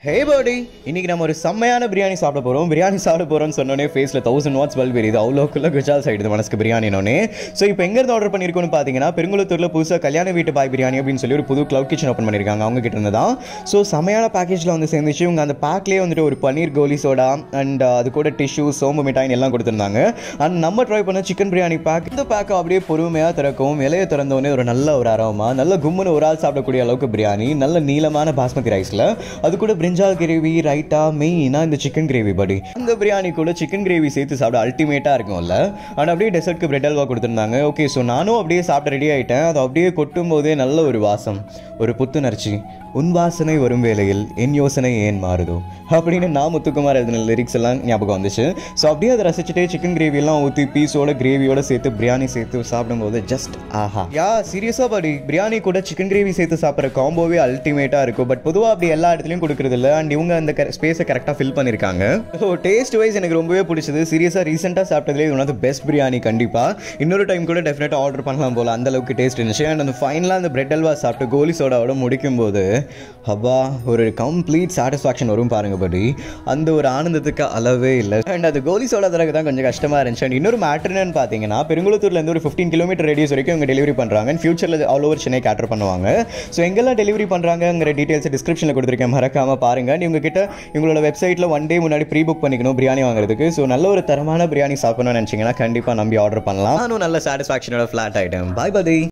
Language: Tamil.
ஹே பாடி இன்னைக்கு நம்ம ஒரு செம்மையான பிரியாணி சாப்பிட போகிறோம் பிரியாணி சாப்பிட போகிறோம்னு சொன்னோடனே ஃபேஸில் தௌசண்ட் வாட்ஸ் பல்ப் எரியுது அவ்வளோக்குள்ள குஜால் சைடுது மனசுக்கு பிரியாணினோடனே ஸோ இப்போ எங்கேருந்து ஆர்டர் பண்ணியிருக்கோம்னு பார்த்தீங்கன்னா பெருங்குளத்தூரில் புதுசாக கல்யாண வீட்டு பாய் பிரியாணி அப்படின்னு சொல்லி ஒரு புது க்ளவுட் கிச்சன் ஓப்பன் பண்ணியிருக்காங்க அவங்க கிட்ட இருந்து தான் ஸோ செம்மையான பேக்கேஜில் வந்து சேர்ந்துச்சு இவங்க அந்த பேக்லேயே வந்துட்டு ஒரு பன்னீர் கோலி சோடா அண்ட் அது கூட டிஷ்யூ சோம்பு மிட்டாயின் எல்லாம் கொடுத்துருந்தாங்க அண்ட் நம்ம ட்ரை பண்ண சிக்கன் பிரியாணி பேக் இந்த பேக்கை அப்படியே பொறுமையாக திறக்கும் இலையை திறந்தோடனே ஒரு நல்ல ஒரு அரோமா நல்ல கும்முன்னு ஒரு ஆள் சாப்பிடக்கூடிய அளவுக்கு பிரியாணி நல்ல நீளமான பாஸ்மதி ரைஸில் அது கூட பிரிஞ்சால் கிரேவி ரைட்டா மெயினாக இந்த சிக்கன் கிரேவி படி இந்த பிரியாணி கூட சிக்கன் கிரேவி சேர்த்து சாப்பிட அல்டிமேட்டாக இருக்கும்ல அண்ட் அப்படியே டெசர்ட்க்கு பிரெட் அல்வா கொடுத்துருந்தாங்க ஓகே ஸோ நானும் அப்படியே சாப்பிட்டு ரெடி ஆகிட்டேன் அது அப்படியே கொட்டும் போதே நல்ல ஒரு வாசம் ஒரு புத்துணர்ச்சி உன் வாசனை வரும் வேளையில் என் யோசனை ஏன் மாறுதோ அப்படின்னு நான் முத்துக்குமார் எழுதின லிரிக்ஸ் எல்லாம் ஞாபகம் வந்துச்சு ஸோ அப்படியே அதை ரசிச்சுட்டே சிக்கன் கிரேவி எல்லாம் ஊற்றி பீஸோட கிரேவியோட சேர்த்து பிரியாணி சேர்த்து சாப்பிடும்போது ஜஸ்ட் ஆஹா யா சீரியஸாக படி பிரியாணி கூட சிக்கன் கிரேவி சேர்த்து சாப்பிட்ற காம்போவே அல்டிமேட்டாக இருக்கும் பட் பொதுவாக அப்படி எல்லா இடத்துலையும் கொடுக்குறது இல்லை அண்ட் இவங்க அந்த ஸ்பேஸை கரெக்டாக ஃபில் பண்ணியிருக்காங்க ஸோ டேஸ்ட் வைஸ் எனக்கு ரொம்பவே பிடிச்சது சீரியஸாக ரீசெண்டாக சாப்பிட்டதுலேயே இது ஒன் ஆஃப் பெஸ்ட் பிரியாணி கண்டிப்பாக இன்னொரு டைம் கூட டெஃபினட்டாக ஆர்டர் பண்ணலாம் போல அந்த அளவுக்கு டேஸ்ட் இருந்துச்சு அண்ட் அந்த ஃபைனலாக அந்த பிரெட் அல்வா சாப்பிட்டு கோலி சோடாவோட முடிக்கும் போது அப்பா ஒரு கம்ப்ளீட் சாட்டிஸ்ஃபேக்ஷன் வரும் பாருங்க படி அந்த ஒரு ஆனந்தத்துக்கு அளவே இல்லை அண்ட் அது கோலி சோடா தரக்கு தான் கொஞ்சம் கஷ்டமாக இருந்துச்சு அண்ட் இன்னொரு மேட்ருன்னு பார்த்தீங்கன்னா பெருங்குளத்தூர்லேருந்து ஒரு ஃபிஃப்டீன் கிலோமீட்டர் ரேடியஸ் வரைக்கும் இவங்க டெலிவரி பண்ணுறாங்க அண்ட் ஃபியூச்சரில் ஆல் ஓவர் சென்னை கேட்டர் பண்ணுவாங்க ஸோ எங்கெல்லாம் டெலிவரி பண்ணுறாங்கங்கிற டீட்டெயில்ஸ் டிஸ்கிரிப்ஷனில் கொடுத்துருக்கேன் மறக்காம பாருங்க இவங்க கிட்ட இவங்களோட வெப்சைட்டில் ஒன் டே முன்னாடி ப்ரீ புக் பண்ணிக்கணும் பிரியாணி வாங்குறதுக்கு ஸோ நல்ல ஒரு தரமான பிரியாணி சாப்பிடணும்னு நினச்சிங்கன்னா கண்டிப்பாக நம்பி ஆர்டர் பண்ணலாம் நானும் நல்ல சாட்டிஸ்ஃபேக்ஷனோட ஃப்ளாட் ஆகிட்டேன் பாய் பதி